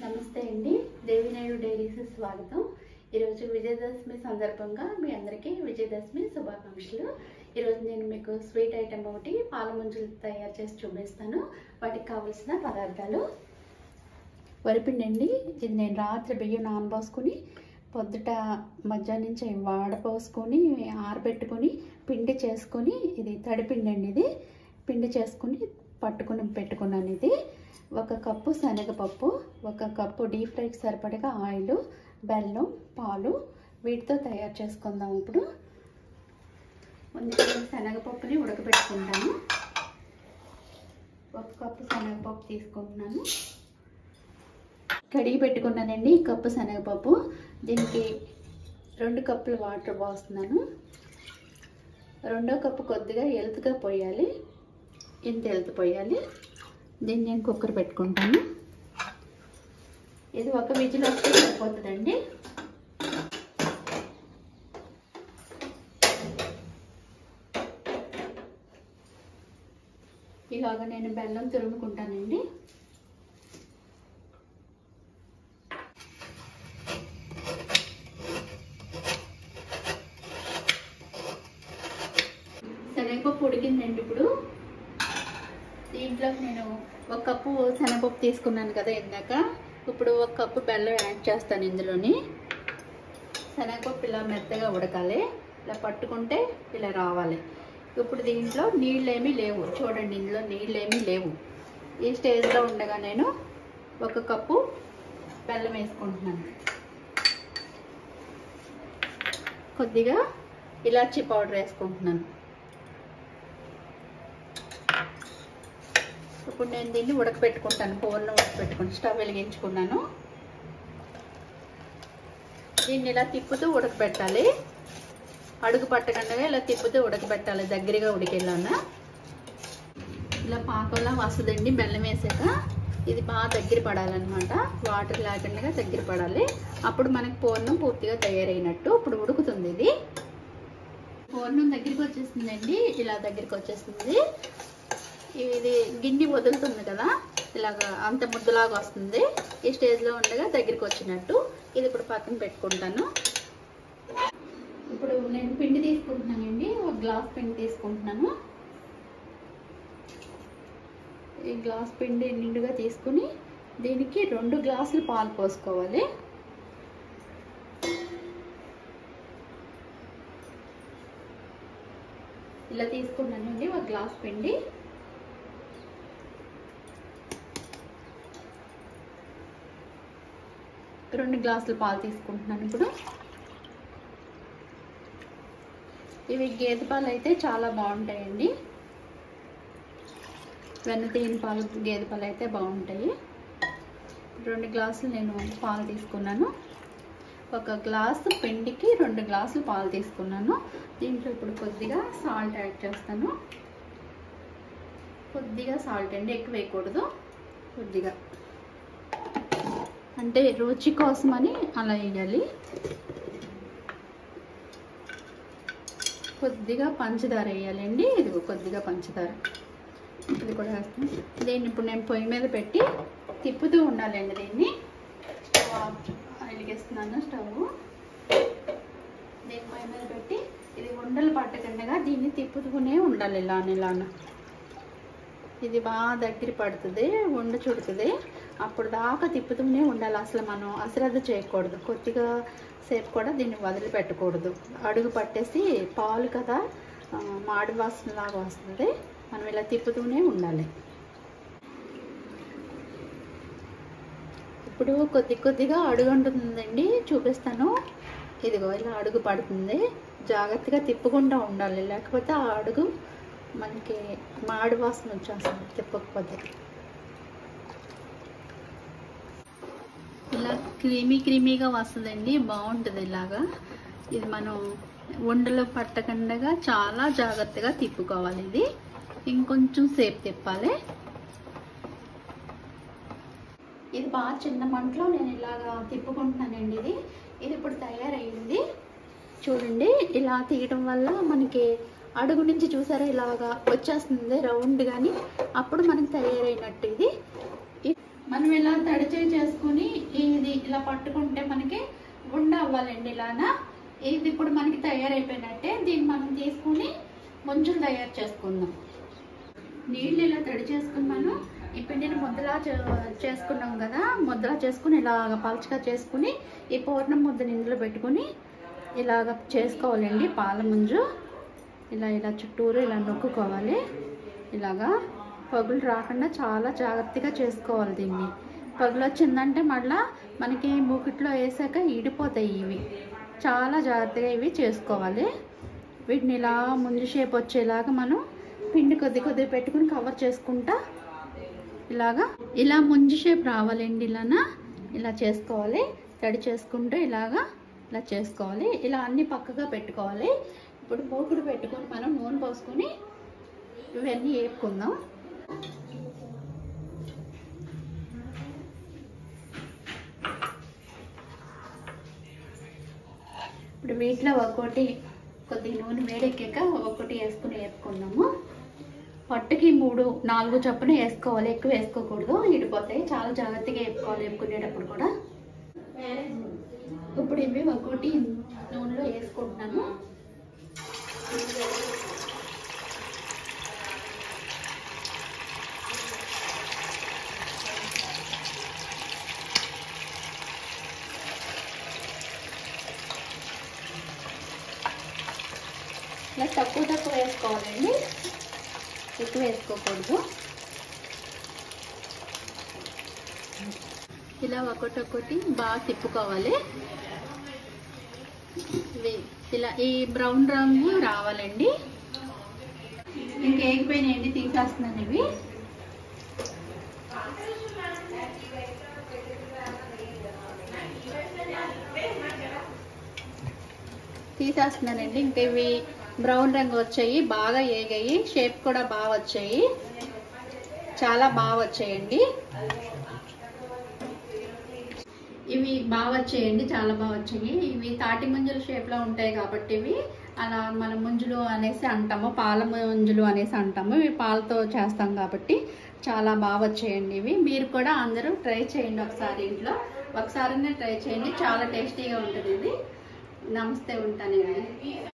నమస్తే అండి దేవినాయుడు డైరీస్ స్వాగతం ఈరోజు విజయదశమి సందర్భంగా మీ అందరికీ విజయదశమి శుభాకాంక్షలు ఈరోజు నేను మీకు స్వీట్ ఐటెం ఒకటి పాల ముంజలు తయారు చేసి చూపిస్తాను వాటికి కావలసిన పదార్థాలు వరిపిండి అండి ఇది నేను రాత్రి బియ్యం నానబోసుకొని పొద్దుట మధ్యాహ్నం నుంచి వాడపోసుకొని ఆరబెట్టుకొని పిండి చేసుకొని ఇది తడిపిండి అండి ఇది పిండి చేసుకొని పట్టుకుని పెట్టుకున్నాను ఇది ఒక కప్పు శనగపప్పు ఒక కప్పు డీప్ ఫ్రైకి సరిపడగా ఆయిల్ బెల్లం పాలు వీటితో తయారు చేసుకుందాం ఇప్పుడు ముందుగా శనగపప్పుని ఉడకబెట్టుకుంటాను ఒక కప్పు శనగపప్పు తీసుకుంటున్నాను కడిగి పెట్టుకున్నానండి ఈ కప్పు శనగపప్పు దీనికి రెండు కప్పులు వాటర్ పోస్తున్నాను రెండో కప్పు కొద్దిగా ఎలుతుగా పోయాలి ఇంత ఎలుతు పోయాలి దీన్ని నేను కుక్కర్ పెట్టుకుంటాను ఇది ఒక విజిల్ వస్తే సరిపోతుందండి ఇలాగ నేను బెల్లం తురుముకుంటానండి శనగపప్పు ఉడికిందండి ఇప్పుడు దీంట్లో నేను ఒక కప్పు శనగపప్పు తీసుకున్నాను కదా ఇందాక ఇప్పుడు ఒక కప్పు బెల్లం యాడ్ చేస్తాను ఇందులోని శనగపప్పు ఇలా మెత్తగా ఉడకాలి ఇలా పట్టుకుంటే ఇలా రావాలి ఇప్పుడు దీంట్లో నీళ్ళు ఏమీ లేవు చూడండి ఇందులో నీళ్ళు ఏమీ లేవు ఈ స్టేజ్లో ఉండగా నేను ఒక కప్పు బెల్లం వేసుకుంటున్నాను కొద్దిగా ఇలాచీ పౌడర్ వేసుకుంటున్నాను ఇప్పుడు నేను దీన్ని ఉడకబెట్టుకుంటాను పూర్ణ ఉడకబెట్టుకుని స్టవ్ వెలిగించుకున్నాను దీన్ని ఇలా తిప్పుతూ ఉడకబెట్టాలి అడుగు పట్టకుండా ఇలా తిప్పుతూ ఉడకబెట్టాలి దగ్గరగా ఉడికేలానా ఇలా పాకంలా వస్తుందండి బెల్లం వేసాక ఇది బాగా దగ్గర పడాలన్నమాట వాటర్ లేకుండా దగ్గర పడాలి అప్పుడు మనకి పూర్ణం పూర్తిగా తయారైనట్టు ఇప్పుడు ఉడుకుతుంది ఇది పూర్ణం దగ్గరికి వచ్చేస్తుందండి ఇలా దగ్గరికి వచ్చేస్తుంది ఇది గిన్నె వదులుతుంది కదా ఇలాగ అంత ముద్దలాగా వస్తుంది ఈ స్టేజ్లో ఉండగా దగ్గరికి వచ్చినట్టు ఇది ఇప్పుడు పక్కన పెట్టుకుంటాను ఇప్పుడు నేను పిండి తీసుకుంటున్నానండి ఒక గ్లాస్ పిండి తీసుకుంటున్నాను ఈ గ్లాస్ పిండి నిండుగా తీసుకుని దీనికి రెండు గ్లాసులు పాలు పోసుకోవాలి ఇలా తీసుకున్నానండి ఒక గ్లాస్ పిండి రెండు గ్లాసులు పాలు తీసుకుంటున్నాను ఇప్పుడు ఇవి గేదె పాలు అయితే చాలా బాగుంటాయండి వెన్న తీయని పాలు గేదె పాలు అయితే బాగుంటాయి రెండు గ్లాసులు నేను పాలు తీసుకున్నాను ఒక గ్లాసు పిండికి రెండు గ్లాసులు పాలు తీసుకున్నాను దీంట్లో ఇప్పుడు కొద్దిగా సాల్ట్ యాడ్ చేస్తాను కొద్దిగా సాల్ట్ అండి ఎక్కువ వేయకూడదు కొద్దిగా అంటే రుచి కోసమని అలా వేయాలి కొద్దిగా పంచదార వేయాలండి ఇది కొద్దిగా పంచదార ఇది కూడా వేస్తాను దీన్ని ఇప్పుడు నేను పొయ్యి మీద పెట్టి తిప్పుతూ ఉండాలండి దీన్ని వెలిగిస్తున్నాను స్టవ్ దీన్ని పొయ్యి మీద పెట్టి ఇది ఉండలు పట్టకుండా దీన్ని తిప్పుతూనే ఉండాలి ఇలా ఇలాన ఇది బాగా దగ్గర పడుతుంది ఉండ చుడుతుంది అప్పుడు దాకా తిప్పుతూనే ఉండాలి అసలు మనం అశ్రద్ధ చేయకూడదు కొద్దిగా సేపు కూడా దీన్ని వదిలిపెట్టకూడదు అడుగు పట్టేసి పాలు కదా మాడి వాసనలాగా వస్తుంది మనం ఇలా తిప్పుతూనే ఉండాలి ఇప్పుడు కొద్ది కొద్దిగా అడుగు ఉంటుందండి చూపిస్తాను ఇదిగో ఇలా అడుగు పడుతుంది జాగ్రత్తగా తిప్పుకుండా ఉండాలి లేకపోతే ఆ అడుగు మనకి మాడి వాసన వచ్చేస్తుంది తిప్పకపోతే ఇలా క్రీమీ క్రీమీగా వస్తుందండి బాగుంటుంది ఇలాగా ఇది మనం ఉండలు పట్టకుండా చాలా జాగ్రత్తగా తిప్పుకోవాలి ఇది ఇంకొంచెం సేపు తిప్పాలి ఇది బాగా చిన్న మంటలో నేను ఇలాగా తిప్పుకుంటున్నానండి ఇది ఇది ఇప్పుడు తయారైంది చూడండి ఇలా తీయటం వల్ల మనకి అడుగు నుంచి చూసారా ఇలాగా వచ్చేస్తుంది రౌండ్ కానీ అప్పుడు మనకి తయారైనట్టు ఇది మనం ఇలా తడిచే చేసుకుని ఇది ఇలా పట్టుకుంటే మనకి గుండ అవ్వాలండి ఇలానా ఇది ఇప్పుడు మనకి తయారైపోయినట్టే దీన్ని మనం తీసుకుని ముంచులు తయారు చేసుకుందాం నీళ్ళు ఇలా తడి చేసుకున్నాను ఈ పిండిని ముద్దలా చే- చేసుకున్నాం కదా ముద్దలా చేసుకుని ఇలాగ పలచగా చేసుకుని ఈ పూర్ణం ముద్దని ఇందులో పెట్టుకుని ఇలాగ చేసుకోవాలండి పాల ముంజు ఇలా ఇలా చుట్టూరు ఇలా నొక్కుకోవాలి ఇలాగా పగులు రాకుండా చాలా జాగ్రత్తగా చేసుకోవాలి దీన్ని పగులు వచ్చిందంటే మళ్ళా మనకి మూకిట్లో వేసాక ఈడిపోతాయి ఇవి చాలా జాగ్రత్తగా ఇవి చేసుకోవాలి వీటిని ఇలా ముందు షేప్ వచ్చేలాగా మనం పిండి కొద్ది కొద్ది పెట్టుకుని కవర్ చేసుకుంటా ఇలాగా ఇలా ముంజు షేప్ రావాలండి ఇలానా ఇలా చేసుకోవాలి తడి చేసుకుంటూ ఇలాగా ఇలా చేసుకోవాలి ఇలా అన్ని పక్కగా పెట్టుకోవాలి ఇప్పుడు మూకుడు పెట్టుకొని మనం నూనె పోసుకొని ఇవన్నీ వేపుకుందాం ఇప్పుడు వీటిలో ఒక్కొక్కటి కొద్దిగా నూనె వేడెక్కాక ఒక్కొక్కటి వేసుకుని వేపుకుందాము పట్టుకి మూడు నాలుగు చొప్పున వేసుకోవాలి ఎక్కువ వేసుకోకూడదు ఇడిపోతాయి చాలా జాగ్రత్తగా వేపుకోవాలి వేపుకునేటప్పుడు కూడా ఇప్పుడు ఇవి ఒక్కొక్కటి నూనెలో వేసుకుంటున్నాను ఇలా తక్కువ తక్కువ వేసుకోవాలండి ఎక్కువ వేసుకోకూడదు ఇలా ఒకటి ఒకటి బాగా తిప్పుకోవాలి ఇవి ఇలా ఈ బ్రౌన్ రంగు రావాలండి ఇంకేగిపోయినాయండి తీసేస్తున్నాను ఇవి తీసేస్తున్నానండి ఇంకా ఇవి బ్రౌన్ రంగు వచ్చాయి బాగా ఏగాయి షేప్ కూడా బాగా వచ్చాయి చాలా బాగా వచ్చాయండి ఇవి బాగా వచ్చాయండి చాలా బాగా వచ్చాయి ఇవి తాటి ముంజుల షేప్లో ఉంటాయి కాబట్టి ఇవి అలా మన ముంజులు అనేసి అంటాము పాల ముంజులు అనేసి అంటాము ఇవి పాలతో చేస్తాం కాబట్టి చాలా బాగా వచ్చాయండి ఇవి మీరు కూడా అందరూ ట్రై చేయండి ఒకసారి ఇంట్లో ఒకసారి ట్రై చేయండి చాలా టేస్టీగా ఉంటుంది ఇది నమస్తే ఉంటానండి